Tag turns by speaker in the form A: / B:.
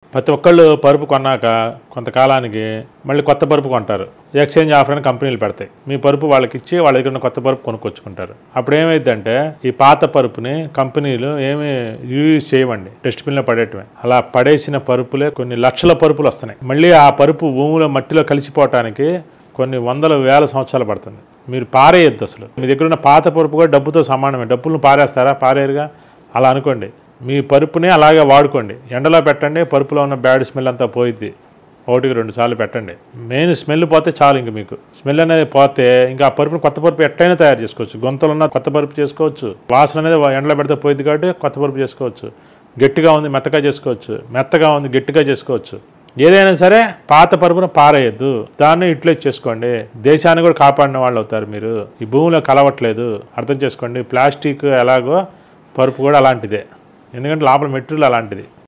A: ప్రతి ఒక్కళ్ళు పరుపు కొన్నాక కొంతకాలానికి మళ్ళీ కొత్త పరుపు కొంటారు ఎక్స్చేంజ్ ఆఫర్ అని కంపెనీలు పెడతాయి మీ పరుపు వాళ్ళకి ఇచ్చి వాళ్ళ దగ్గర ఉన్న కొత్త పరుపు కొనుక్కొచ్చుకుంటారు అప్పుడు ఏమైందంటే ఈ పాత పరుపుని కంపెనీలు ఏమి యూజ్ చేయవండి డస్ట్బిన్లో పడేయటమే అలా పడేసిన పరుపులే కొన్ని లక్షల పరుపులు వస్తున్నాయి మళ్ళీ ఆ పరుపు భూమిలో మట్టిలో కలిసిపోవటానికి కొన్ని వందల వేల సంవత్సరాలు పడుతుంది మీరు పారేయద్దు అసలు మీ దగ్గర ఉన్న పాత పరుపు కూడా డబ్బుతో సమానమే డబ్బులను పారేస్తారా పారేరుగా అలా అనుకోండి మీ పరుపుని అలాగే వాడుకోండి ఎండలో పెట్టండి పరుపులో ఉన్న బ్యాడ్ స్మెల్ అంతా పోయిద్ది ఒకటికి రెండు సార్లు పెట్టండి మెయిన్ స్మెల్ పోతే చాలు ఇంక మీకు స్మెల్ అనేది పోతే ఇంకా ఆ పరుపుని కొత్త పరుపు ఎట్లయినా తయారు చేసుకోవచ్చు గొంతులు ఉన్న కొత్త పరుపు చేసుకోవచ్చు వాసన అనేది ఎండలో పెడితే పోయింది కాబట్టి కొత్త పరుపు చేసుకోవచ్చు గట్టిగా ఉంది మెత్తగా చేసుకోవచ్చు మెత్తగా ఉంది గట్టిగా చేసుకోవచ్చు ఏదైనా సరే పాత పరుపును పారేయద్దు దాన్ని ఇట్లే చేసుకోండి దేశాన్ని కూడా కాపాడిన వాళ్ళు అవుతారు మీరు ఈ భూమిలో కలవట్లేదు అర్థం చేసుకోండి ప్లాస్టిక్ ఎలాగో పరుపు కూడా అలాంటిదే ఎందుకంటే లోపల మెటీరియల్ అలాంటిది